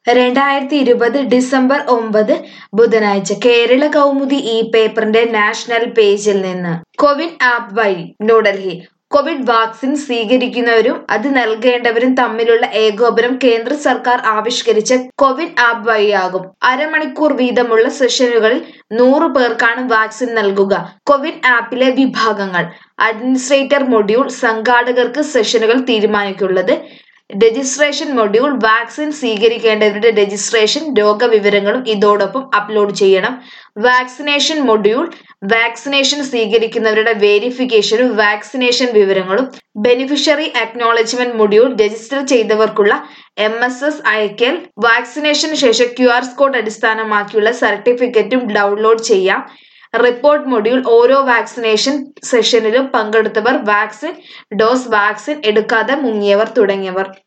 രണ്ടായിരത്തി ഇരുപത് ഡിസംബർ ഒമ്പത് ബുധനാഴ്ച കേരള കൗമുദി ഈ പേപ്പറിന്റെ നാഷണൽ പേജിൽ നിന്ന് കോവിൻ ആപ്പ് വഴി ന്യൂഡൽഹി കോവിഡ് വാക്സിൻ സ്വീകരിക്കുന്നവരും അത് നൽകേണ്ടവരും തമ്മിലുള്ള ഏകോപനം കേന്ദ്ര സർക്കാർ ആവിഷ്കരിച്ച കോവിൻ ആപ്പ് വഴിയാകും അരമണിക്കൂർ വീതമുള്ള സെഷനുകളിൽ നൂറ് പേർക്കാണ് വാക്സിൻ നൽകുക കോവിൻ ആപ്പിലെ വിഭാഗങ്ങൾ അഡ്മിനിസ്ട്രേറ്റർ മൊഡ്യൂൾ സംഘാടകർക്ക് സെഷനുകൾ തീരുമാനിക്കുള്ളത് രജിസ്ട്രേഷൻ മൊഡ്യൂൾ വാക്സിൻ സ്വീകരിക്കേണ്ടവരുടെ രജിസ്ട്രേഷൻ രോഗവിവരങ്ങളും ഇതോടൊപ്പം അപ്ലോഡ് ചെയ്യണം വാക്സിനേഷൻ മൊഡ്യൂൾ വാക്സിനേഷൻ സ്വീകരിക്കുന്നവരുടെ വേരിഫിക്കേഷനും വാക്സിനേഷൻ വിവരങ്ങളും ബെനിഫിഷ്യറി അക്നോളജ്മെന്റ് മൊഡ്യൂൾ രജിസ്റ്റർ ചെയ്തവർക്കുള്ള എം എസ് എസ് അയക്കൽ വാക്സിനേഷന് ശേഷം ക്യു ആർ കോഡ് അടിസ്ഥാനമാക്കിയുള്ള സർട്ടിഫിക്കറ്റും ഡൗൺലോഡ് ചെയ്യാം റിപ്പോർട്ട് മൊഡ്യൂൾ ഓരോ വാക്സിനേഷൻ സെഷനിലും പങ്കെടുത്തവർ വാക്സിൻ ഡോസ് വാക്സിൻ എടുക്കാതെ മുങ്ങിയവർ തുടങ്ങിയവർ